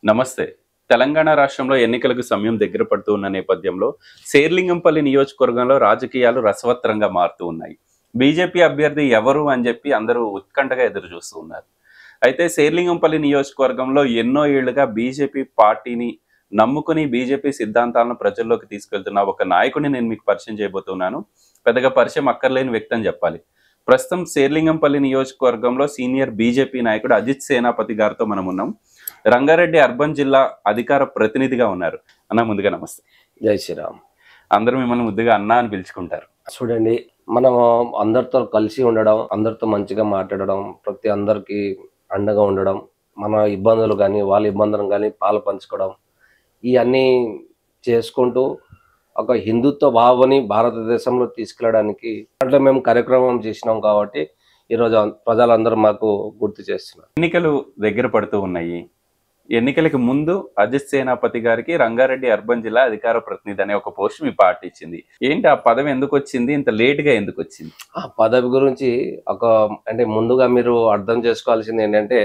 నమస్తే తెలంగాణ రాష్ట్రంలో ఎన్నికలకు సమయం దగ్గర పడుతూ ఉన్న నేపథ్యంలో శేర్లింగంపల్లి నియోజకవర్గంలో రాజకీయాలు రసవత్తరంగా మారుతూ ఉన్నాయి బీజేపీ అభ్యర్థి ఎవరు అని చెప్పి అందరూ ఉత్కంఠగా ఎదురు చూస్తూ ఉన్నారు అయితే శేర్లింగంపల్లి నియోజకవర్గంలో ఎన్నో ఏళ్లుగా బీజేపీ పార్టీని నమ్ముకుని బీజేపీ సిద్ధాంతాలను ప్రజల్లోకి తీసుకెళ్తున్న ఒక నాయకుడిని నేను మీకు పరిచయం చేయబోతున్నాను పెద్దగా పరిచయం అక్కర్లేని వ్యక్తి అని చెప్పాలి ప్రస్తుతం శేర్లింగంపల్లి నియోజకవర్గంలో సీనియర్ బీజేపీ నాయకుడు అజిత్ సేనాపతి గారితో మనం ఉన్నాం రంగారెడ్డి అర్బన్ జిల్లా అధికార ప్రతినిధిగా ఉన్నారు అన్న ముందుగా నమస్తే జై శ్రీరామ్ అందరూ మిమ్మల్ని ముద్దుగా అన్న అని పిలుచుకుంటారు చూడండి మనం అందరితో కలిసి ఉండడం అందరితో మంచిగా మాట్లాడడం ప్రతి అందరికి అండగా ఉండడం మన ఇబ్బందులు కానీ వాళ్ళ ఇబ్బందులు కానీ పాలు పంచుకోవడం ఇవన్నీ చేసుకుంటూ ఒక హిందుత్వ భావని భారతదేశంలో తీసుకెళ్ళడానికి అంటే మేము కార్యక్రమం చేసినాం కాబట్టి ఈరోజు అం- ప్రజలందరూ మాకు గుర్తు చేస్తున్నారు ఎన్నికలు దగ్గర పడుతూ ఉన్నాయి ఎన్నికలకు ముందు అజిత్ సేనాపతి గారికి రంగారెడ్డి అర్బన్ జిల్లా అధికార ప్రతినిధి అనే ఒక పోస్ట్ మీ పార్టీ ఇచ్చింది ఏంటి ఆ పదవి ఎందుకు వచ్చింది ఇంత లేట్ గా ఎందుకు వచ్చింది ఆ పదవి గురించి ఒక అంటే ముందుగా మీరు అర్థం చేసుకోవాల్సింది ఏంటంటే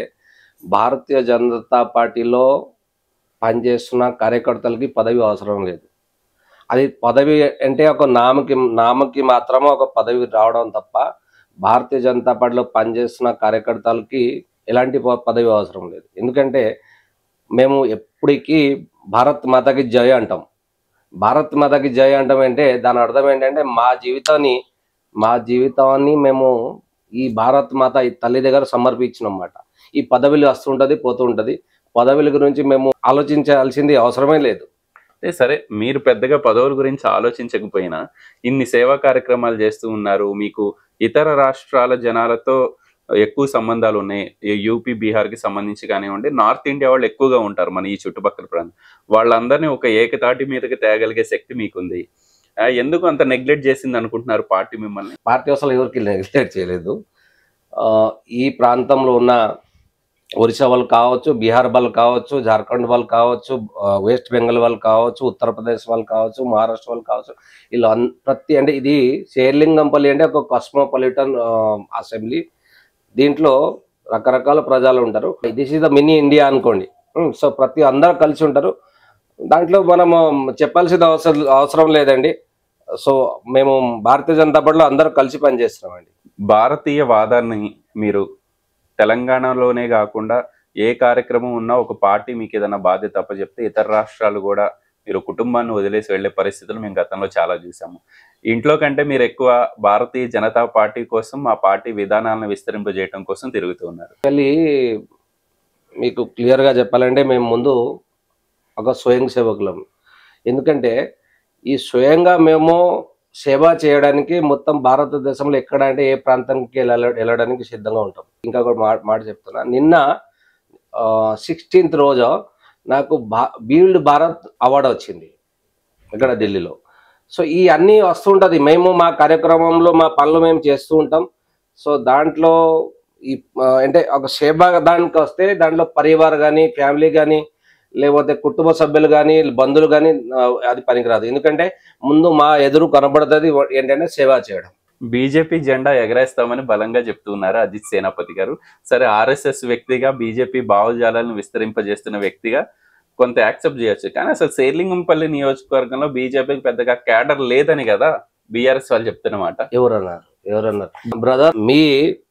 భారతీయ జనతా పార్టీలో పనిచేస్తున్న కార్యకర్తలకి పదవి అవసరం లేదు అది పదవి అంటే ఒక నామకి నామకి మాత్రమే ఒక పదవి రావడం తప్ప భారతీయ జనతా పార్టీలో పనిచేస్తున్న కార్యకర్తలకి ఎలాంటి ప- పదవి అవసరం లేదు ఎందుకంటే మేము ఎప్పటికీ భారత్ మాతకి జయ అంటాం భారత్ మాతకి జయ అంటాం అంటే దాని అర్థం ఏంటంటే మా జీవితాన్ని మా జీవితాన్ని మేము ఈ భారత్ మాత ఈ తల్లి దగ్గర సమర్పించినమాట ఈ పదవులు వస్తుంటది పోతుంటది పదవుల గురించి మేము ఆలోచించాల్సింది అవసరమే లేదు అంటే సరే మీరు పెద్దగా పదవుల గురించి ఆలోచించకపోయినా ఇన్ని సేవా కార్యక్రమాలు చేస్తూ ఉన్నారు మీకు ఇతర రాష్ట్రాల జనాలతో ఎక్కువ సంబంధాలు ఉన్నాయి ఈ యూపీ బీహార్కి సంబంధించి కానివ్వండి నార్త్ ఇండియా వాళ్ళు ఎక్కువగా ఉంటారు మన ఈ చుట్టుపక్కల ప్రాంతం వాళ్ళందరినీ ఒక ఏకతాటి మీదకి తేగలిగే శక్తి మీకుంది ఆ, ఎందుకు అంత నెగ్లెక్ట్ చేసింది అనుకుంటున్నారు పార్టీ మిమ్మల్ని పార్టీ అసలు ఎవరికి నెగ్లెక్ట్ చేయలేదు ఆ, ఈ ప్రాంతంలో ఉన్న ఒరిస్సా వాళ్ళు కావచ్చు బీహార్ వాళ్ళు కావచ్చు జార్ఖండ్ వాళ్ళు కావచ్చు ఆ, వెస్ట్ బెంగాల్ వాళ్ళు కావచ్చు ఉత్తరప్రదేశ్ వాళ్ళు కావచ్చు మహారాష్ట్ర వాళ్ళు కావచ్చు వీళ్ళు అన్- ప్రతి అంటే ఇది షేర్లింగంపల్లి అంటే ఒక కాస్మోపాలిటన్ అసెంబ్లీ దీంట్లో రకరకాల ప్రజలు ఉంటారు this is the mini India అనుకోండి సో ప్రతి అందరూ కలిసి ఉంటారు దాంట్లో మనము చెప్పాల్సిన అవసరం అవసరం లేదండి సో మేము భారతీయ జనతా పార్టీలో అందరూ కలిసి పనిచేస్తున్నామండి భారతీయ వాదాన్ని మీరు తెలంగాణలోనే కాకుండా ఏ కార్యక్రమం ఉన్నా ఒక పార్టీ మీకు ఏదైనా బాధ్యత అప్పచెప్తే ఇతర రాష్ట్రాలు కూడా మీరు కుటుంబాన్ని వదిలేసి వెళ్ళే పరిస్థితులు మేము గతంలో చాలా చూసాము ఇంట్లో కంటే మీరు ఎక్కువ భారతీయ జనతా పార్టీ కోసం ఆ పార్టీ విధానాలను విస్తరింపజేయడం కోసం తిరుగుతూ ఉన్నారు యాక్చువల్లీ మీకు క్లియర్గా చెప్పాలంటే మేము ముందు ఒక స్వయం సేవకులం ఎందుకంటే ఈ స్వయంగా మేము సేవ చేయడానికి మొత్తం భారతదేశంలో ఎక్కడ అంటే ఏ ప్రాంతానికి వెళ్ళ వెళ్ళడానికి సిద్ధంగా ఉంటాం ఇంకా ఒక మాట మాట చెప్తున్నా నిన్న సిక్స్టీన్త్ రోజు నాకు భా బీల్డ్ భారత్ అవార్డు వచ్చింది ఇక్కడ ఢిల్లీలో సో ఈ అన్నీ వస్తుంటుంది మేము మా కార్యక్రమంలో మా పనులు మేము చేస్తూ ఉంటాం సో దాంట్లో ఈ ఆ, అంటే ఒక సేవ దానికి వస్తే దాంట్లో పరివార్ కానీ ఫ్యామిలీ కానీ లేకపోతే కుటుంబ సభ్యులు కానీ బంధువులు కానీ అది పనికిరాదు ఎందుకంటే ముందు మా ఎదురు కనబడుతుంది ఏంటంటే సేవ చేయడం బీజేపీ జెండా ఎగరేస్తామని బలంగా చెప్తూ ఉన్నారు అజిత్ సేనాపతి గారు సరే ఆర్ఎస్ఎస్ వ్యక్తిగా బీజేపీ భావజాలాలను విస్తరింపజేస్తున్న వ్యక్తిగా కొంత యాక్సెప్ట్ చేయొచ్చు కానీ అసలు సేర్లింగంపల్లి నియోజకవర్గంలో బీజేపీకి పెద్దగా క్యాడర్ లేదని కదా బీఆర్ఎస్ వాళ్ళు చెప్తున్నమాట ఎవరన్నారు ఎవరన్నారు బ్రదర్ మీ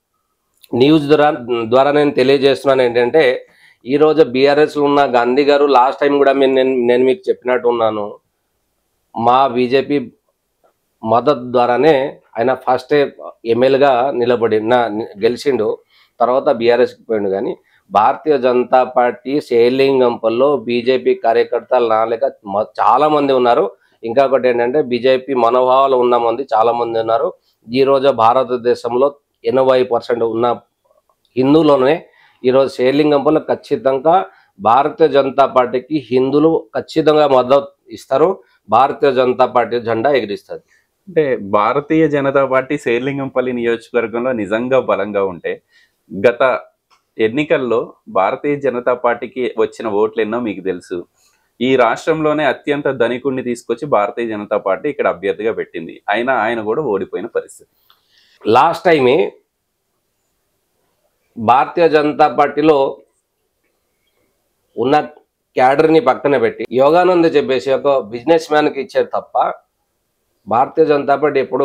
న్యూస్ ద్వారా ద్వారా నేను తెలియజేస్తున్నాను ఏంటంటే ఈ రోజు బీఆర్ఎస్ లో ఉన్న గాంధీ గారు లాస్ట్ టైం కూడా మీరు నేను నేను మీకు చెప్పినట్టు ఉన్నాను మా బీజేపీ మద్దతు ద్వారానే ఆయన ఫస్ట్ ఎమ్మెల్యేగా నిలబడి నా గెలిచిండు తర్వాత బీఆర్ఎస్కి పోయిండు కానీ భారతీయ జనతా పార్టీ శేలింగంపల్లో బీజేపీ కార్యకర్తలు నా లెక్క మ- చాలా మంది ఉన్నారు ఇంకొకటి ఏంటంటే బీజేపీ మనోభావాలు ఉన్న మంది చాలా మంది ఉన్నారు ఈ రోజు భారతదేశంలో ఎనభై పర్సెంట్ ఉన్న హిందువులోనే ఈరోజు శేర్లింగంపల్లో ఖచ్చితంగా భారతీయ జనతా పార్టీకి హిందువులు ఖచ్చితంగా మద్దతు ఇస్తారు భారతీయ జనతా పార్టీ జెండా ఎగిరిస్తుంది అంటే భారతీయ జనతా పార్టీ శేర్లింగంపల్లి నియోజకవర్గంలో నిజంగా బలంగా ఉంటే గత ఎన్నికల్లో భారతీయ జనతా పార్టీకి వచ్చిన ఓట్లు ఎన్నో మీకు తెలుసు ఈ రాష్ట్రంలోనే అత్యంత ధనికుడిని తీసుకొచ్చి భారతీయ జనతా పార్టీ ఇక్కడ అభ్యర్థిగా పెట్టింది అయినా ఆయన కూడా ఓడిపోయిన పరిస్థితి లాస్ట్ టైమే భారతీయ జనతా పార్టీలో ఉన్న క్యాడర్ ని పక్కన పెట్టి యోగానంద్ చెప్పేసి ఒక బిజినెస్ మ్యాన్ కి ఇచ్చారు తప్ప భారతీయ జనతా పార్టీ ఎప్పుడు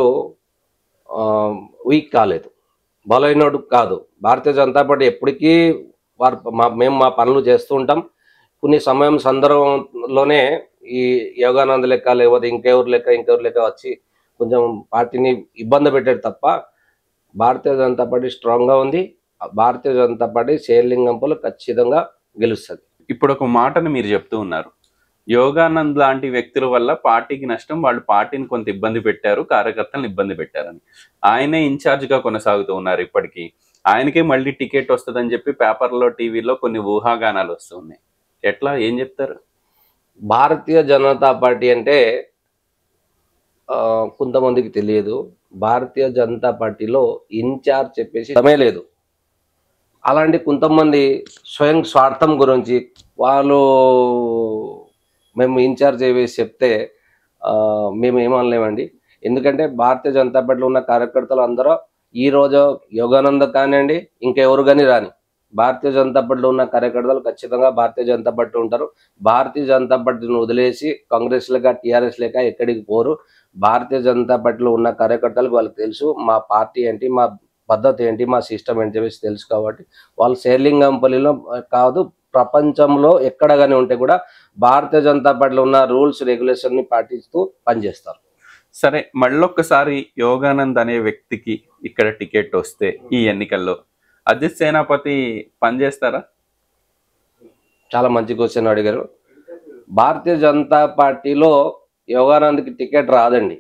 వీక్ కాలేదు బలైనడు కాదు భారతీయ జనతా పార్టీ ఎప్పటికీ వారు మా మేము మా పనులు చేస్తూ ఉంటాం కొన్ని సమయం సందర్భంలోనే ఈ యోగానంద్ లెక్క లేకపోతే ఇంకెవరు లెక్క ఇంకెవరు లెక్క వచ్చి కొంచెం పార్టీని ఇబ్బంది పెట్టాడు తప్ప భారతీయ జనతా పార్టీ స్ట్రాంగ్ గా ఉంది భారతీయ జనతా పార్టీ శేర్లింగంపలు ఖచ్చితంగా గెలుస్తుంది ఇప్పుడు ఒక మాటను మీరు చెప్తూ ఉన్నారు యోగానంద్ లాంటి వ్యక్తుల వల్ల పార్టీకి నష్టం వాళ్ళు పార్టీని కొంత ఇబ్బంది పెట్టారు కార్యకర్తలను ఇబ్బంది పెట్టారని ఆయనే ఇన్ఛార్జ్ గా కొనసాగుతూ ఉన్నారు ఇప్పటికీ ఆయనకే మళ్ళీ టికెట్ వస్తుందని చెప్పి పేపర్లో టీవీలో కొన్ని ఊహాగానాలు వస్తూ ఉన్నాయి ఎట్లా ఏం చెప్తారు భారతీయ జనతా పార్టీ అంటే ఆ, కొంతమందికి తెలియదు భారతీయ జనతా పార్టీలో ఇన్ఛార్జ్ చెప్పేసి సమయం లేదు అలాంటి కొంతమంది స్వయం స్వార్థం గురించి వాళ్ళు మేము ఇన్ఛార్జ్ వేసి చెప్తే ఆ, మేము ఏమనలేమండి ఎందుకంటే భారతీయ జనతా పార్టీలో ఉన్న కార్యకర్తలు అందరూ ఈ రోజు యోగానంద కానివ్వండి ఇంకెవరు కానీ రాని భారతీయ జనతా పార్టీలో ఉన్న కార్యకర్తలు ఖచ్చితంగా భారతీయ జనతా పార్టీ ఉంటారు భారతీయ జనతా పార్టీని వదిలేసి కాంగ్రెస్ లేక టిఆర్ఎస్ లేక ఎక్కడికి పోరు భారతీయ జనతా పార్టీలో ఉన్న కార్యకర్తలకు వాళ్ళకి తెలుసు మా పార్టీ ఏంటి మా పద్ధతి ఏంటి మా సిస్టమ్ ఏంటి చెప్పేసి తెలుసు కాబట్టి వాళ్ళు శేర్లింగంపల్లిలో కాదు ప్రపంచంలో ఎక్కడ కానీ ఉంటే కూడా భారతీయ జనతా పార్టీలో ఉన్న రూల్స్ రెగ్యులేషన్ ని పాటిస్తూ పనిచేస్తారు సరే మళ్ళొక్కసారి యోగానంద్ అనే వ్యక్తికి ఇక్కడ టికెట్ వస్తే ఈ ఎన్నికల్లో అజిత్ సేనాపతి పనిచేస్తారా చాలా మంచి క్వశ్చన్ అడిగారు భారతీయ జనతా పార్టీలో యోగానంద్కి టికెట్ రాదండి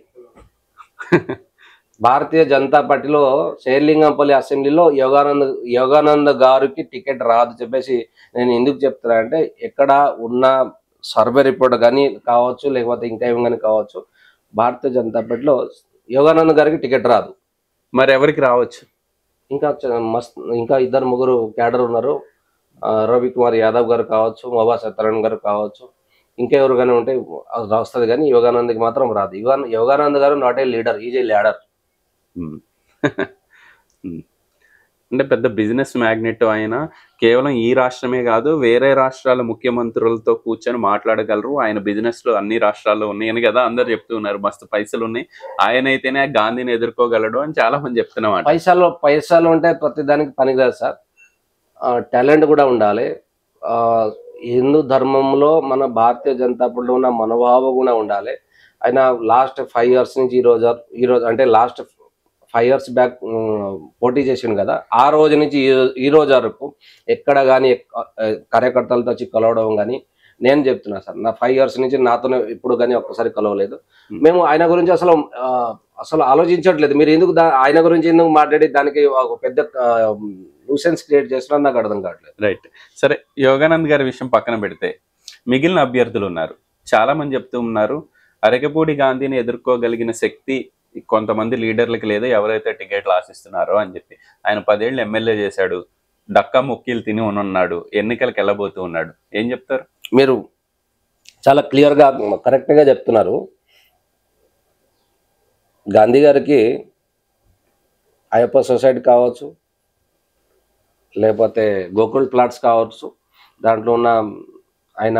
భారతీయ జనతా పార్టీలో శేర్లింగంపల్లి అసెంబ్లీలో యోగానంద్ యోగానంద్ గారికి టికెట్ రాదు చెప్పేసి నేను ఎందుకు చెప్తున్నా అంటే ఎక్కడ ఉన్న సర్వే రిపోర్ట్ కానీ కావచ్చు లేకపోతే ఇంకా ఏం కానీ కావచ్చు భారతీయ జనతా పార్టీలో యోగానంద్ గారికి టికెట్ రాదు మరి ఎవరికి రావచ్చు ఇంకా చ- మస్త్ ఇంకా ఇద్దరు ముగ్గురు క్యాడర్ ఉన్నారు ఆ, రవి కుమార్ యాదవ్ గారు కావచ్చు మోబా సత్యనారాయణ గారు కావచ్చు ఇంకెవరు కానీ ఉంటే అది వస్తుంది కానీ యోగానంద్కి మాత్రం రాదు Yoga Yogananad garu not a leader is a leader um. Um. అంటే పెద్ద బిజినెస్ మ్యాగ్నెట్ ఆయన కేవలం ఈ రాష్ట్రమే కాదు వేరే రాష్ట్రాల ముఖ్యమంత్రులతో కూర్చొని మాట్లాడగలరు ఆయన బిజినెస్ లో అన్ని రాష్ట్రాల్లో ఉన్నాయని కదా అందరు చెప్తూ ఉన్నారు మస్తు పైసలు ఉన్నాయి ఆయన అయితేనే గాంధీని ఎదుర్కోగలడు అని చాలా మంది చెప్తున్నమాట పైసలు పైసలు ఉంటే ప్రతి దానికి పనికిరాదు సార్ టాలెంట్ కూడా ఉండాలి ఆ, హిందూ ధర్మంలో మన భారతీయ జనతా పార్టీలో ఉన్న మనోభావం కూడా ఉండాలి ఆయన లాస్ట్ ఫైవ్ ఇయర్స్ నుంచి ఈ రోజు ఈ రోజు అంటే లాస్ట్ ఫైవ్ ఇయర్స్ బ్యాక్ పోటీ చేసిండు కదా ఆ రోజు నుంచి ఈ రోజు- ఈ రోజు వరకు ఎక్కడ కానీ కార్యకర్తలతో వచ్చి కలవడం కానీ నేను చెప్తున్నా సార్ నా ఫైవ్ ఇయర్స్ నుంచి నాతోనే ఇప్పుడు కానీ ఒక్కసారి కలవలేదు Hmm. మేము ఆయన గురించి అసలు ఆ, అసలు ఆలోచించట్లేదు మీరు ఎందుకు దా- ఆయన గురించి ఎందుకు మాట్లాడి దానికి ఒక పెద్ద న్యూసెన్స్ క్రియేట్ చేస్తున్నారు నాకు అర్థం కావట్లేదు రైట్ సరే యోగానంద్ గారి విషయం పక్కన పెడితే మిగిలిన అభ్యర్థులు ఉన్నారు చాలా మంది చెప్తూ ఉన్నారు అరకపూడి గాంధీని ఎదుర్కోగలిగిన శక్తి కొంతమంది లీడర్లకు లేదు ఎవరైతే టికెట్లు ఆశిస్తున్నారో అని చెప్పి ఆయన పదేళ్ళు ఎమ్మెల్యే చేశాడు డక్కా ముక్కీలు తిని ఉన్నాడు ఎన్నికలకు వెళ్ళబోతూ ఉన్నాడు ఏం చెప్తారు మీరు చాలా క్లియర్గా కరెక్ట్గా చెప్తున్నారు గాంధీ గారికి అయ్యప్ప సొసైటీ కావచ్చు లేకపోతే గోకుల్ ప్లాట్స్ కావచ్చు దాంట్లో ఉన్న ఆయన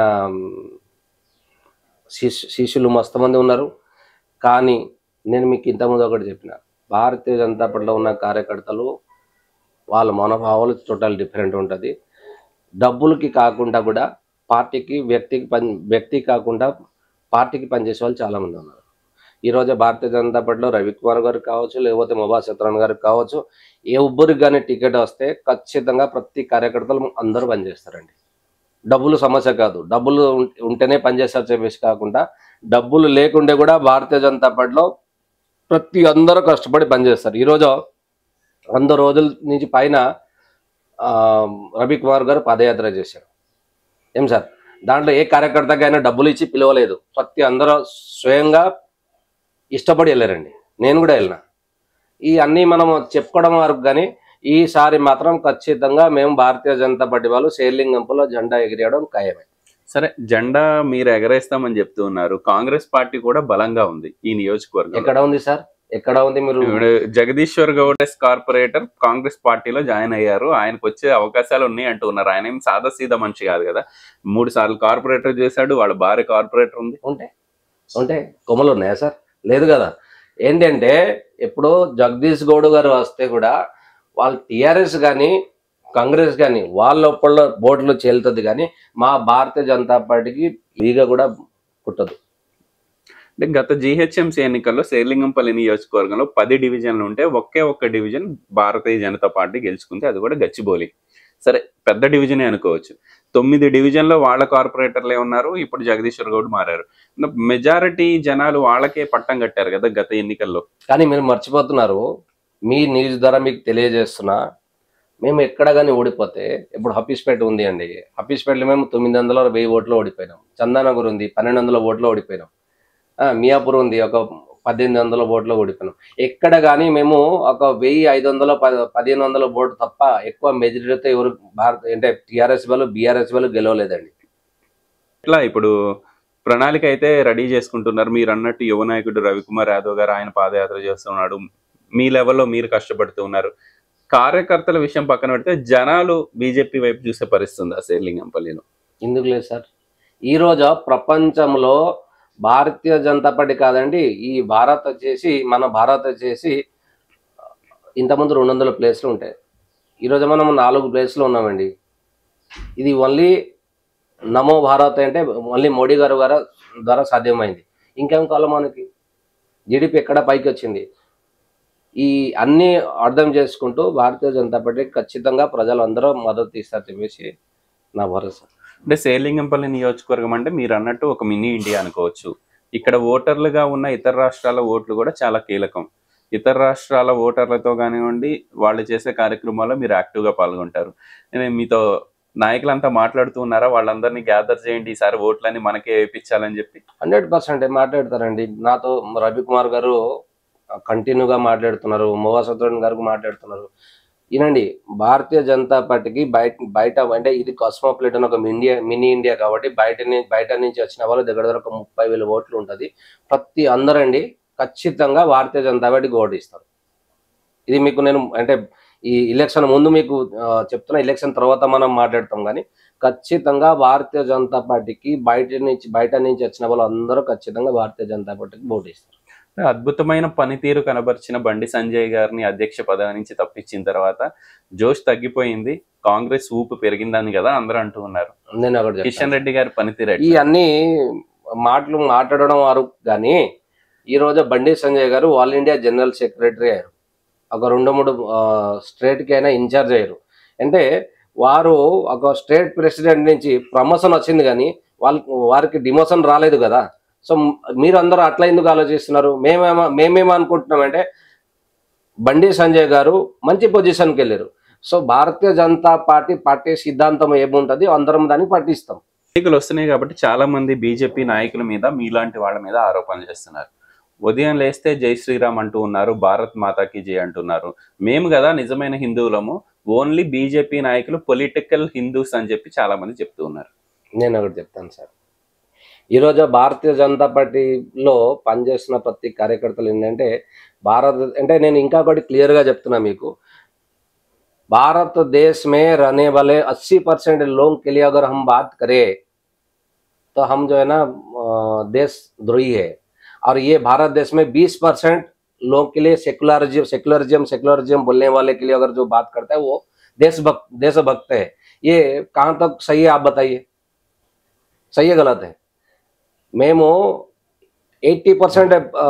శిష్యు శిష్యులు మస్తు మంది ఉన్నారు కానీ నేను మీకు ఇంతకుముందు ఒకటి చెప్పిన భారతీయ జనతా పార్టీలో ఉన్న కార్యకర్తలు వాళ్ళ మనోభావాలు టోటల్ డిఫరెంట్ ఉంటుంది డబ్బులకి కాకుండా కూడా పార్టీకి వ్యక్తికి పని వ్యక్తి కాకుండా పార్టీకి పనిచేసే వాళ్ళు చాలా మంది ఉన్నారు ఈరోజు భారతీయ జనతా పార్టీలో రవికుమార్ గారు కావచ్చు లేకపోతే మొబా సత్యనారాయణ గారికి కావచ్చు ఏ ఒబ్బరికి కానీ టికెట్ వస్తే ఖచ్చితంగా ప్రతి కార్యకర్తలు అందరూ పనిచేస్తారండి డబ్బులు సమస్య కాదు డబ్బులు ఉం- ఉంటేనే పనిచేస్తారు చెప్పేసి కాకుండా డబ్బులు లేకుంటే కూడా భారతీయ జనతా పార్టీలో ప్రతి అందరూ కష్టపడి పనిచేస్తారు ఈరోజు వంద రోజుల నుంచి పైన ఆ, రవి కుమార్ గారు పాదయాత్ర చేశారు ఏం సార్ దాంట్లో ఏ కార్యకర్తకైనా డబ్బులు ఇచ్చి పిలవలేదు ప్రతి అందరూ స్వయంగా ఇష్టపడి వెళ్ళారండి నేను కూడా వెళ్ళిన ఈ అన్నీ మనం చెప్పుకోవడం వరకు కానీ ఈసారి మాత్రం ఖచ్చితంగా మేము భారతీయ జనతా పార్టీ వాళ్ళు శేర్లింగంపులో జెండా ఎగిరేయడం ఖాయమే సరే జెండా మీరు ఎగరేస్తామని చెప్తూ ఉన్నారు కాంగ్రెస్ పార్టీ కూడా బలంగా ఉంది ఈ నియోజకవర్గం ఎక్కడ ఉంది సార్ ఎక్కడ ఉంది మీరు ఇప్పుడు జగదీశ్వర్ గౌడ్ ఎస్ కార్పొరేటర్ కాంగ్రెస్ పార్టీలో జాయిన్ అయ్యారు ఆయనకు వచ్చే అవకాశాలు ఉన్నాయి అంటూ ఉన్నారు ఆయన ఏం సాదా సీదా మనిషి కాదు కదా మూడు సార్లు కార్పొరేటర్ చేశాడు వాళ్ళ భార్య కార్పొరేటర్ ఉంది ఉంటే ఉంటే కొమ్మలు ఉన్నాయా సార్ లేదు కదా ఏంటంటే ఇప్పుడు జగదీష్ గౌడ్ గారు వస్తే కూడా వాళ్ళు టిఆర్ఎస్ కానీ కాంగ్రెస్ కానీ వాళ్ళ లోపల బోర్డులో చేలుతుంది కానీ మా భారతీయ జనతా పార్టీకి ఈగ కూడా పుట్టదు అంటే గత జిహెచ్ఎంసీ ఎన్నికల్లో శేర్లింగంపల్లి నియోజకవర్గంలో పది డివిజన్లు ఉంటే ఒకే ఒక్క డివిజన్ భారతీయ జనతా పార్టీ గెలుచుకుంది అది కూడా గచ్చిబౌలి సరే పెద్ద డివిజనే అనుకోవచ్చు తొమ్మిది డివిజన్లో వాళ్ళ కార్పొరేటర్లే ఉన్నారు ఇప్పుడు జగదీశ్వర్ గౌడ్ మారారు మెజారిటీ జనాలు వాళ్ళకే పట్టం కట్టారు కదా గత ఎన్నికల్లో కానీ మీరు మర్చిపోతున్నారు మీ న్యూస్ ద్వారా మీకు తెలియజేస్తున్నా మేము ఎక్కడ కానీ ఓడిపోతే ఇప్పుడు హఫీస్పేట ఉంది అండి హఫీస్పేటలో మేము తొమ్మిది వందల వెయ్యి ఓట్లు ఓడిపోయినాం చందానగర్ ఉంది పన్నెండు వందల ఓట్లు ఓడిపోయినాం ఆ, మియాపూర్ ఉంది ఒక పద్దెనిమిది వందల ఓట్లు ఓడిపోయినాం ఎక్కడ కానీ మేము ఒక వెయ్యి ఐదు వందల పది- పదిహేను వందల ఓటు తప్ప ఎక్కువ మెజారిటీతో ఎవరు భారత అంటే టీఆర్ఎస్ వాళ్ళు బీఆర్ఎస్ వాళ్ళు గెలవలేదండి ఇట్లా ఇప్పుడు ప్రణాళిక అయితే రెడీ చేసుకుంటున్నారు మీరు అన్నట్టు యువ నాయకుడు రవికుమార్ యాదవ్ గారు ఆయన పాదయాత్ర చేస్తున్నాడు మీ లెవెల్లో మీరు కష్టపడుతూ ఉన్నారు కార్యకర్తల విషయం పక్కన పెడితే జనాలు బీజేపీ వైపు చూసే పరిస్థితి ఉంది ఆ శేర్లింగంపల్లిలో ఎందుకు లేదు సార్ ఈరోజు ప్రపంచంలో భారతీయ జనతా పార్టీ కాదండి ఈ భారత్ వచ్చేసి మన భారత్ వచ్చేసి ఇంతకుముందు రెండు వందల ప్లేస్లు ఉంటాయి ఈరోజు మనం నాలుగు ప్లేస్లో ఉన్నామండి ఇది ఓన్లీ నమో భారత్ అంటే ఓన్లీ మోడీ గారు గారు ద్వారా సాధ్యమైంది ఇంకేం కాలం మనకి జీడిపి ఎక్కడ పైకి వచ్చింది ఈ అన్ని అర్థం చేసుకుంటూ భారతీయ జనతా పార్టీ ఖచ్చితంగా ప్రజలు అందరూ మద్దతు ఇస్తారు చెప్పేసి నా భరోసా అంటే శేర్లింగంపల్లి నియోజకవర్గం అంటే మీరు అన్నట్టు ఒక మినీ ఇండియా అనుకోవచ్చు ఇక్కడ ఓటర్లుగా ఉన్న ఇతర రాష్ట్రాల ఓట్లు కూడా చాలా కీలకం ఇతర రాష్ట్రాల ఓటర్లతో కానివ్వండి వాళ్ళు చేసే కార్యక్రమాల్లో మీరు యాక్టివ్గా పాల్గొంటారు నేను మీతో నాయకులంతా మాట్లాడుతూ ఉన్నారా వాళ్ళందరినీ గ్యాదర్ చేయండి ఈసారి ఓట్లని మనకే వేయించాలని చెప్పి హండ్రెడ్ పర్సెంట్ మాట్లాడతారండి నాతో రవికుమార్ గారు కంటిన్యూగా మాట్లాడుతున్నారు మోవా సత్యనారాయణ గారు మాట్లాడుతున్నారు ఈనండి భారతీయ జనతా పార్టీకి బయట బయట అంటే ఇది కాస్మోపాలిటన్ ఒక ఇండియా మినీ ఇండియా కాబట్టి బయట ని- బయట నుంచి వచ్చిన వాళ్ళు దగ్గర దగ్గర ఒక ముప్పై వేల ఓట్లు ఉంటుంది ప్రతి అందరండి ఖచ్చితంగా భారతీయ జనతా పార్టీకి ఓటు ఇస్తారు ఇది మీకు నేను అంటే ఈ ఎలక్షన్ ముందు మీకు ఆ, చెప్తున్నా ఎలక్షన్ తర్వాత మనం మాట్లాడతాం కానీ ఖచ్చితంగా భారతీయ జనతా పార్టీకి బయట నుంచి బయట నుంచి వచ్చిన వాళ్ళు అందరూ ఖచ్చితంగా భారతీయ జనతా పార్టీకి ఓటు ఇస్తారు అద్భుతమైన పనితీరు కనబరిచిన బండి సంజయ్ గారిని అధ్యక్ష పదవి నుంచి తప్పించిన తర్వాత జోష్ తగ్గిపోయింది కాంగ్రెస్ ఊపు పెరిగిందని కదా అందరూ అంటూ ఉన్నారు నేను ఒకటి చెప్తాను. కిషన్ రెడ్డి గారి పనితీరు ఈ ఎట్లా? అన్ని మాటలు మాట్లాడడం వారు కానీ ఈ రోజు బండి సంజయ్ గారు ఆల్ ఇండియా జనరల్ సెక్రటరీ అయ్యారు ఒక రెండు మూడు స్టేట్కి అయినా ఇన్ఛార్జ్ అయ్యారు అంటే వారు ఒక స్టేట్ ప్రెసిడెంట్ నుంచి ప్రమోషన్ వచ్చింది కానీ వాళ్ళకి వారికి డిమోషన్ రాలేదు కదా సో మీరు అందరూ అట్లా ఎందుకు ఆలోచిస్తున్నారు మేమేమో మేమేమో అనుకుంటున్నామంటే బండి సంజయ్ గారు మంచి పొజిషన్కి వెళ్ళారు so Bharatiya Janata party party సిద్ధాంతం ఏముంటుంది అందరం దాన్ని పాటిస్తాం ఎన్నికలు వస్తున్నాయి కాబట్టి చాలా మంది బీజేపీ నాయకుల మీద మీలాంటి వాళ్ళ మీద ఆరోపణలు చేస్తున్నారు ఉదయం లేస్తే జై శ్రీరామ్ అంటూ ఉన్నారు భారత్ మాతాకి జై అంటున్నారు మేము కదా నిజమైన హిందువులము ఓన్లీ బీజేపీ నాయకులు పొలిటికల్ హిందూస్ అని చెప్పి చాలా మంది చెప్తూ ఉన్నారు నేను ఒకటి చెప్తాను సార్ ఈరోజు భారతీయ జనతా పార్టీలో పనిచేస్తున్న ప్రతి కార్యకర్తలు ఏంటంటే భారత అంటే నేను ఇంకా ఒకటి క్లియర్గా చెప్తున్నా మీకు भारत देश में रहने वाले 80 परसेंट लोगों के लिए अगर हम बात करें तो हम जो है ना अ, देश द्रोही है और ये भारत देश में 20 परसेंट लोगों के लिए सेकुलरिज्म सेकुलरिज्म सेकुलरिज्म बोलने वाले के लिए अगर जो बात करता है वो देशभक्त देशभक्त है ये कहाँ तक सही है आप बताइए सही है गलत है మేము ఎయిటీ పర్సెంట్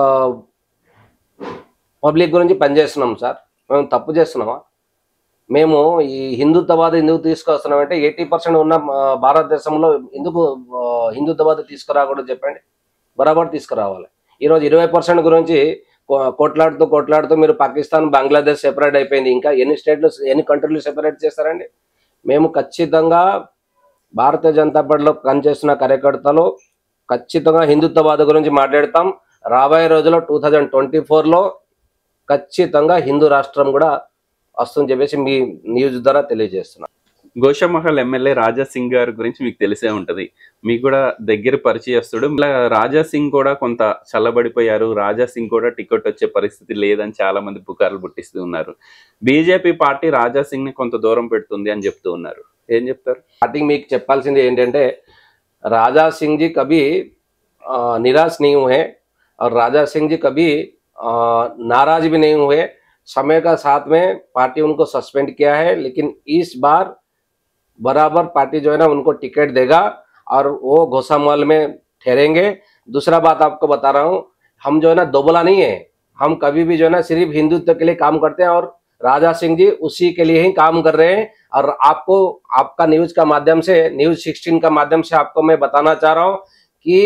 పబ్లిక్ గురించి పనిచేస్తున్నాం సార్ మేము తప్పు చేస్తున్నామా మేము ఈ హిందుత్వవాద ఎందుకు తీసుకొస్తున్నామంటే ఎయిటీ పర్సెంట్ ఉన్న ఆ, భారతదేశంలో ఎందుకు ఆ, హిందుత్వవాద తీసుకురాకూడదు చెప్పండి బరాబర్ తీసుకురావాలి ఈరోజు ఇరవై పర్సెంట్ గురించి కొ- కొట్లాడుతూ కొట్లాడుతూ మీరు పాకిస్తాన్ బంగ్లాదేశ్ సెపరేట్ అయిపోయింది ఇంకా ఎన్ని స్టేట్లు ఎన్ని కంట్రీలు సెపరేట్ చేస్తారండి మేము ఖచ్చితంగా భారతీయ జనతా పార్టీలో పనిచేస్తున్న కార్యకర్తలు ఖచ్చితంగా హిందుత్వవాద గురించి మాట్లాడతాం రాబోయే రోజుల్లో టూ థౌజండ్ ట్వంటీ ఫోర్లో ఖచ్చితంగా హిందూ రాష్ట్రం కూడా వస్తుందని చెప్పేసి మీ న్యూస్ ద్వారా తెలియజేస్తున్నాం గోషమహల్ ఎమ్మెల్యే రాజా సింగ్ గారి గురించి మీకు తెలిసే ఉంటది మీకు కూడా దగ్గర పరిచయస్తుడు ఇలా రాజా సింగ్ కూడా కొంత చల్లబడిపోయారు రాజా సింగ్ కూడా టికెట్ వచ్చే పరిస్థితి లేదని చాలా మంది పుకార్లు పుట్టిస్తూ ఉన్నారు బీజేపీ పార్టీ రాజా సింగ్ ని కొంత దూరం పెడుతుంది అని చెప్తూ ఉన్నారు ఏం చెప్తారు स्टार्टिंग మీకు చెప్పాల్సింది ఏంటంటే राजा सिंह जी कभी अ, निराश नहीं हुए और राजा सिंह जी कभी अ, नाराज भी नहीं हुए समय का साथ में पार्टी उनको सस्पेंड किया है लेकिन इस बार बराबर पार्टी जो है ना उनको टिकट देगा और वो घोषामहल में ठहरेंगे दूसरा बात आपको बता रहा हूँ हम जो है ना दोबला नहीं है हम कभी भी जो है ना सिर्फ हिंदुत्व के लिए काम करते हैं और राजा सिंह जी उसी के लिए ही काम कर रहे हैं और आपको आपका न्यूज का माध्यम से न्यूज 16 का माध्यम से आपको मैं बताना चाह रहा हूँ कि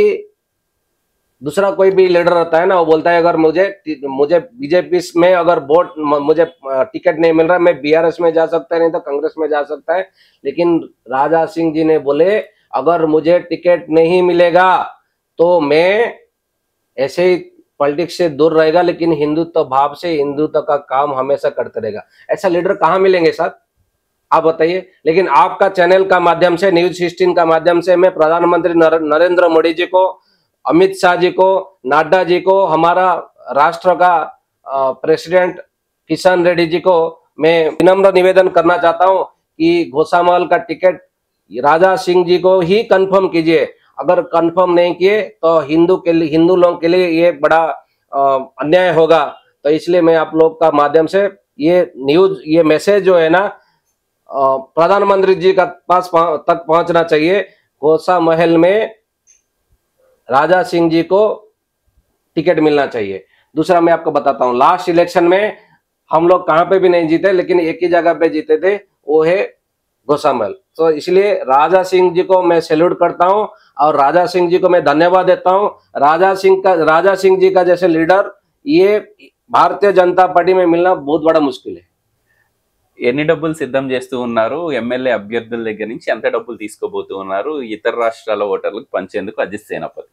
दूसरा कोई भी लीडर रहता है ना वो बोलता है अगर मुझे मुझे बीजेपी में अगर वोट म- मुझे अ, टिकट नहीं मिल रहा मैं बीआरएस में जा सकता है नहीं तो कांग्रेस में जा सकता है लेकिन राजा सिंह जी ने बोले अगर मुझे टिकट नहीं मिलेगा तो मैं ऐसे ही पॉलिटिक्स से दूर रहेगा लेकिन हिंदुत्व भाव से हिंदुत्व का काम हमेशा करते रहेगा ऐसा लीडर कहाँ मिलेंगे सर आप बताइए लेकिन आपका चैनल का माध्यम से न्यूज सिक्सटीन का माध्यम से मैं प्रधानमंत्री नर- नरेंद्र मोदी जी को अमित शाह जी को नड्डा जी को हमारा राष्ट्र का अ, प्रेसिडेंट किशन रेड्डी जी को मैं विनम्र निवेदन करना चाहता हूं कि घोषामहल का टिकट राजा सिंह जी को ही कंफर्म कीजिए अगर कंफर्म नहीं किए तो हिंदू के लिए हिंदू लोगों के लिए ये बड़ा अ, अन्याय होगा तो इसलिए मैं आप लोग का माध्यम से ये न्यूज ये मैसेज जो है ना अ, प्रधानमंत्री जी का पास पहुं- तक पहुंचना चाहिए घोषा महल में राजा सिंह जी को टिकट मिलना चाहिए दूसरा मैं आपको बताता हूँ लास्ट इलेक्शन में हम लोग कहाँ पे भी नहीं जीते लेकिन एक ही जगह पे जीते थे वो है घोषामहल तो इसलिए राजा सिंह जी को मैं सैल्यूट करता हूँ और राजा सिंह जी को मैं धन्यवाद देता हूँ राजा सिंह का राजा सिंह जी का जैसे लीडर ये भारतीय जनता पार्टी में मिलना बहुत बड़ा मुश्किल है ఎన్ని డబ్బులు సిద్ధం చేస్తూ ఉన్నారు ఎమ్మెల్యే అభ్యర్థుల దగ్గర నుంచి ఎంత డబ్బులు తీసుకోబోతూ ఉన్నారు ఇతర రాష్ట్రాల ఓటర్లకు పంచేందుకు అజిత్ సేనాపతి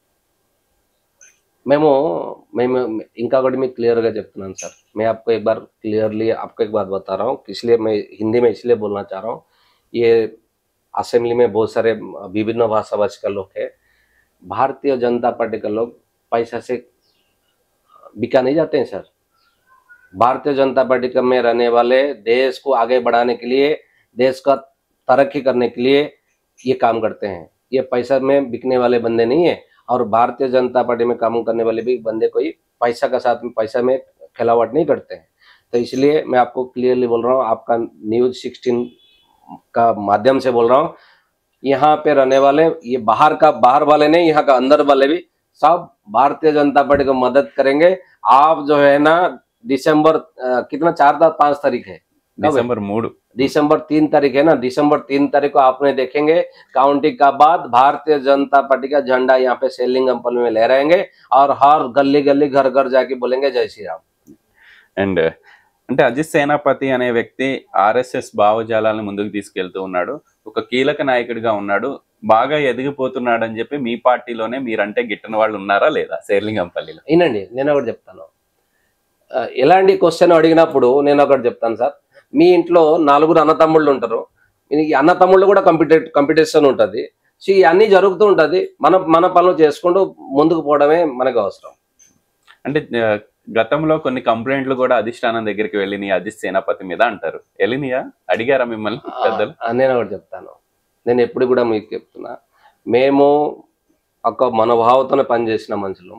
మేము మేము ఇంకా ఒకటి మీకు క్లియర్గా చెప్తున్నాను సార్ मैं आपको एक बार क्लियरली आपको एक बात बता रहा हूँ इसलिए मैं हिंदी में इसलिए बोलना चाह रहा हूँ ये असेंबली में बहुत सारे विभिन्न भाषा भाषी का लोग है भारतीय जनता पार्टी का लोग पैसा से बिका नहीं जाते हैं सर भारतीय जनता पार्टी का में रहने वाले देश को आगे बढ़ाने के लिए देश का तरक्की करने के लिए ये काम करते हैं ये पैसा में बिकने वाले बंदे नहीं है और भारतीय जनता पार्टी में काम करने वाले भी बंदे कोई पैसा का साथ में पैसा में फैलावट नहीं करते हैं तो इसलिए मैं आपको क्लियरली बोल रहा हूँ आपका न्यूज सिक्सटीन का माध्यम से बोल रहा हूँ यहाँ पे रहने वाले ये बाहर का बाहर वाले नहीं यहाँ का अंदर वाले भी सब भारतीय जनता पार्टी को मदद करेंगे आप जो है ना दिसंबर अ, कितना चार था पांच तारीख है कब है? డిసెంబర్ మూడు दिसंबर तीन तारीख है ना दिसंबर तीन तारीख को आपने देखेंगे काउंटिंग का बाद भारतीय जनता पार्टी का झंडा यहाँ पे सेलिंग अंपल में लहराएंगे और हर गली गली घर घर जाके बोलेंगे जय श्री राम అండ్ అంటే అజిత్ సేనాపతి అనే వ్యక్తి ఆర్ఎస్ఎస్ భావజాలాలను ముందుకు తీసుకెళ్తూ ఉన్నాడు ఒక కీలక నాయకుడిగా ఉన్నాడు బాగా ఎదిగిపోతున్నాడు అని చెప్పి మీ పార్టీలోనే మీరంటే గిట్టని వాళ్ళు ఉన్నారా లేదా శేర్లింగంపల్లిలో వినండి నేను ఒకటి చెప్తాను ఆ, ఎలాంటి క్వశ్చన్ అడిగినప్పుడు నేను ఒకటి చెప్తాను సార్ మీ ఇంట్లో నలుగురు అన్నతమ్ముళ్ళు ఉంటారు ఈ అన్నతమ్ముళ్ళు కూడా కంపిటే కంపిటీషన్ ఉంటుంది సో ఇవన్నీ జరుగుతూ ఉంటుంది మన మన పనులు చేసుకుంటూ ముందుకు పోవడమే మనకు అవసరం అంటే ఆ, గతంలో కొన్ని కంప్లైంట్లు కూడా అధిష్టానం దగ్గరికి వెళ్ళినాయి అజిత్ సేనాపతి మీద అంటారు వెళ్ళినాయా అడిగారా మిమ్మల్ని పెద్దలు ఆ, నేను ఒకటి చెప్తాను నేను ఎప్పుడు కూడా మీకు చెప్తున్నా మేము ఒక మనోభావంతోనే పనిచేసిన మనుషులు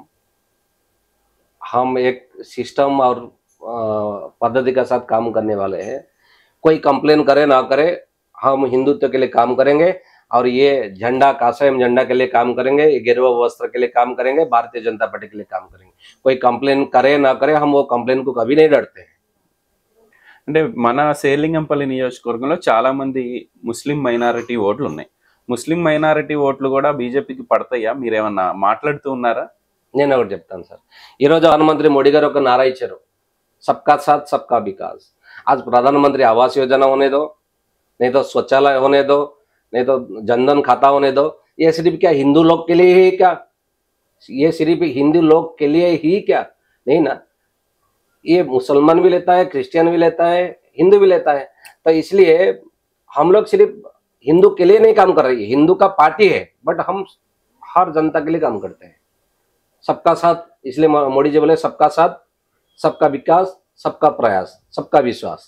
हम एक सिस्टम और अ, पद्धति के साथ काम करने वाले हैं कोई कंप्लेन करे ना करे हम हिंदुत्व के लिए काम करेंगे और ये झंडा कासम झंडा के लिए काम करेंगे ये गिरवा वस्त्र के लिए काम करेंगे भारतीय जनता पार्टी के लिए काम करेंगे कोई कंप्लेन करे ना करे हम वो कंप्लेन को कभी नहीं डरते हैं అంటే మన శేర్లింగంపల్లి నియోజకవర్గంలో చాలా మంది ముస్లిం మైనారిటీ ఓట్లు ఉన్నాయి ముస్లిం మైనారిటీ ఓట్లు కూడా బీజేపీకి పడతాయా మీరేమన్నా మాట్లాడుతూ ఉన్నారా నేను ఒకటి చెప్తాను సార్ ఈరోజు ప్రధానమంత్రి మోడీ గారు ఒక నారా ఇచ్చారు సబ్కా సాత్ సబ్కా వికాస్ आज प्रधानमंत्री आवास योजना होने दो नहीं तो शौचालय होने दो नहीं तो जनधन खाता होने दो ये सिर्फ क्या हिंदू लोग के लिए ही क्या ये सिर्फ हिंदू लोग के लिए ही क्या नहीं ना ये मुसलमान भी लेता है क्रिश्चियन भी लेता है हिंदू भी लेता है तो इसलिए हम लोग सिर्फ हिंदू के लिए नहीं काम कर रही है हिंदू का पार्टी है बट हम हर जनता के लिए काम करते हैं सबका साथ इसलिए मो- मोदी जी बोले सबका साथ सबका विकास सबका प्रयास सबका विश्वास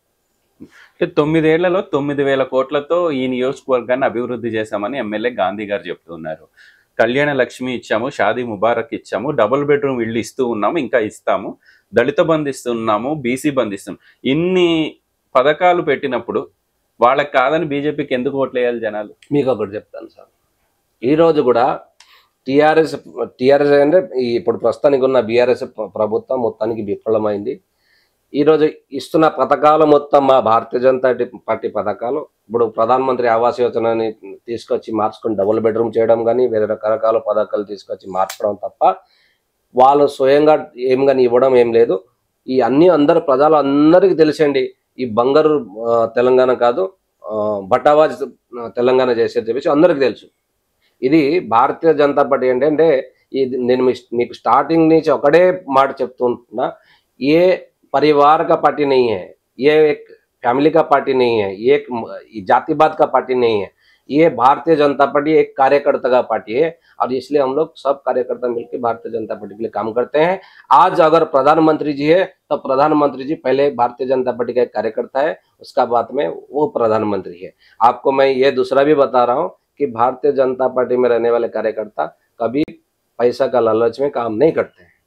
అంటే తొమ్మిదేళ్లలో తొమ్మిది వేల కోట్లతో ఈ నియోజకవర్గాన్ని అభివృద్ధి చేశామని ఎమ్మెల్యే గాంధీ గారు చెప్తున్నారు కళ్యాణ లక్ష్మి ఇచ్చాము షాదీ ముబారక్ ఇచ్చాము డబుల్ బెడ్రూమ్ ఇల్లు ఇస్తూ ఉన్నాము ఇంకా ఇస్తాము దళిత బంధు ఇస్తున్నాము బీసీ బంధు ఇస్తున్నాము ఇన్ని పథకాలు పెట్టినప్పుడు వాళ్ళకి కాదని బీజేపీకి ఎందుకు ఓట్లు వేయాలి జనాలు మీకు ఒకటి చెప్తాను సార్ ఈరోజు కూడా టీఆర్ఎస్ టీఆర్ఎస్ అంటే ఈ ఇప్పుడు ప్రస్తుతానికి ఉన్న బీఆర్ఎస్ ప్రభుత్వం మొత్తానికి విఫలమైంది ఈరోజు ఇస్తున్న పథకాలు మొత్తం మా భారతీయ జనతా పార్టీ పథకాలు ఇప్పుడు ప్రధానమంత్రి ఆవాస్ యోజనని తీసుకొచ్చి మార్చుకొని డబుల్ బెడ్రూమ్ చేయడం కానీ వేరే రకరకాల పథకాలు తీసుకొచ్చి మార్చడం తప్ప వాళ్ళు స్వయంగా ఏం కానీ ఇవ్వడం ఏం లేదు ఈ అన్ని అందరు ప్రజలు అందరికీ తెలిసండి ఈ బంగారు ఆ, తెలంగాణ కాదు ఆ, బటావాజ్ ఆ, తెలంగాణ చేసేది చెప్పేసి అందరికీ తెలుసు ఇది భారతీయ జనతా పార్టీ ఏంటంటే ఇది నేను మీ- మీకు స్టార్టింగ్ నుంచి ఒకటే మాట చెప్తుంటున్నా ఏ परिवार का पार्टी नहीं है ये एक फैमिली का पार्टी नहीं है ये एक म- जातिवाद का पार्टी नहीं है ये भारतीय जनता पार्टी एक कार्यकर्ता का पार्टी है और इसलिए हम लोग सब कार्यकर्ता मिलकर भारतीय जनता पार्टी के लिए काम करते हैं आज अगर प्रधानमंत्री जी है तो प्रधानमंत्री जी पहले भारतीय जनता पार्टी का एक कार्यकर्ता है उसका बाद में वो प्रधानमंत्री है आपको मैं ये दूसरा भी बता रहा हूँ कि भारतीय जनता पार्टी में रहने वाले कार्यकर्ता कभी पैसा का लालच में काम नहीं करते हैं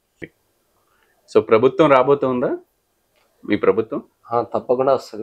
సో ప్రభుత్వం రాబోతుందా మీ ప్రభుత్వం हाँ తప్పకుండా వస్తుంది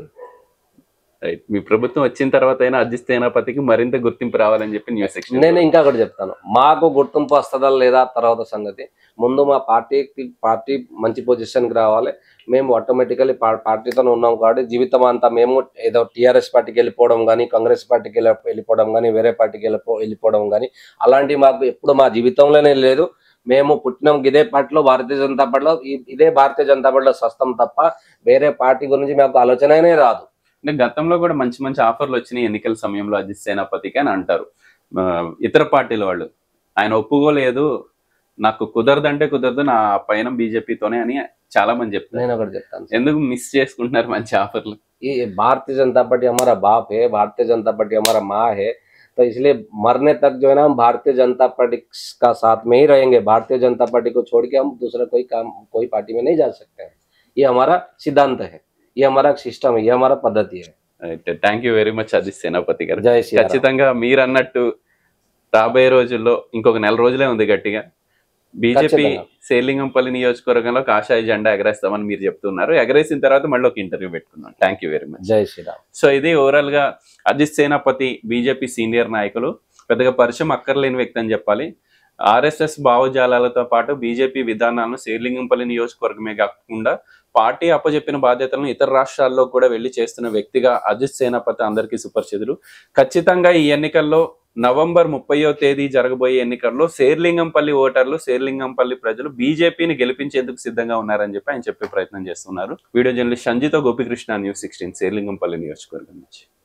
రైట్ మీ ప్రభుత్వం వచ్చిన తర్వాత అయినా అజిత్ సేనాపతికి మరింత గుర్తింపు రావాలని చెప్పి న్యూస్ సెక్షన్ నేను ఇంకా ఒకటి చెప్తాను మాకు గుర్తింపు వస్తుందా లేదా తర్వాత సంగతి ముందు మా పార్టీకి పార్టీ మంచి పొజిషన్కి రావాలి మేము ఆటోమేటికలీ పార్టీతో ఉన్నాం కాబట్టి జీవితం అంతా మేము ఏదో టీఆర్ఎస్ పార్టీకి వెళ్ళిపోవడం కానీ కాంగ్రెస్ పార్టీకి వెళ్ళి వెళ్ళిపోవడం కానీ వేరే పార్టీకి వెళ్ళిపో వెళ్ళిపోవడం కానీ అలాంటివి మాకు ఎప్పుడు మా జీవితంలోనే లేదు మేము పుట్టినాం ఇదే పార్టీలో భారతీయ జనతా పార్టీలో ఈ- ఇదే భారతీయ జనతా పార్టీలో సస్తం తప్ప వేరే పార్టీ గురించి మాకు ఆలోచననే రాదు అంటే గతంలో కూడా మంచి మంచి ఆఫర్లు వచ్చినాయి ఎన్నికల సమయంలో అజిత్ సేనాపతికి అని అంటారు ఆ, ఇతర పార్టీల వాళ్ళు ఆయన ఒప్పుకోలేదు నాకు కుదరదంటే కుదరదు నా పైన బీజేపీతోనే అని చాలా మంది చెప్తారు నేను ఒకటి చెప్తాను ఎందుకు మిస్ చేసుకుంటున్నారు మంచి ఆఫర్లు ये भारतीय जनता पार्टी हमारा बाप है भारतीय जनता पार्टी हमारा माँ है तो इसलिए मरने तक जो है ना हम भारतीय जनता पार्टी का साथ में ही रहेंगे भारतीय जनता पार्टी को छोड़ के हम दूसरा कोई काम कोई पार्टी में नहीं जा सकते हैं ये हमारा सिद्धांत है ये हमारा सिस्टम है ये हमारा पद्धति है thank you very much Ajith Senapathi garu जय श्री राम। ఖచ్చితంగా మీరు అన్నట్టు రాబోయే రోజుల్లో ఇంకొక నెల రోజులే ఉంది గట్టిగా బీజేపీ ఖచ్చితంగా. సేలింగంపల్లి నియోజకవర్గంలో కాషాయ జెండా ఎగరేస్తామని మీరు చెప్తున్నారు ఎగరేసిన తర్వాత మళ్ళీ ఒక ఇంటర్వ్యూ పెట్టుకుందాం థ్యాంక్ యూ వెరీ మచ్ जय श्री राम సో ఇది ఓవరాల్ గా అజిత్ సేనాపతి బీజేపీ సీనియర్ నాయకులు పెద్దగా పరిచయం అక్కర్లేని వ్యక్తి అని చెప్పాలి ఆర్ఎస్ఎస్ భావజాలాలతో పాటు బీజేపీ విధానాలను శ్రీలింగంపల్లి నియోజకవర్గమే కాకుండా పార్టీ అప్పచెప్పిన బాధ్యతలను ఇతర రాష్ట్రాల్లో కూడా వెళ్లి చేస్తున్న వ్యక్తిగా అజిత్ సేనాపతి అందరికీ సుపరిచితులు ఖచ్చితంగా ఈ ఎన్నికల్లో నవంబర్ ముప్పయో తేదీ జరగబోయే ఎన్నికల్లో శేర్లింగంపల్లి ఓటర్లు శేర్లింగంపల్లి ప్రజలు బీజేపీని గెలిపించేందుకు సిద్ధంగా ఉన్నారని చెప్పి ఆయన చెప్పే ప్రయత్నం చేస్తున్నారు video journalist Sanjitha Gopikrishna news sixteen Serilingampally నియోజకవర్గం నుంచి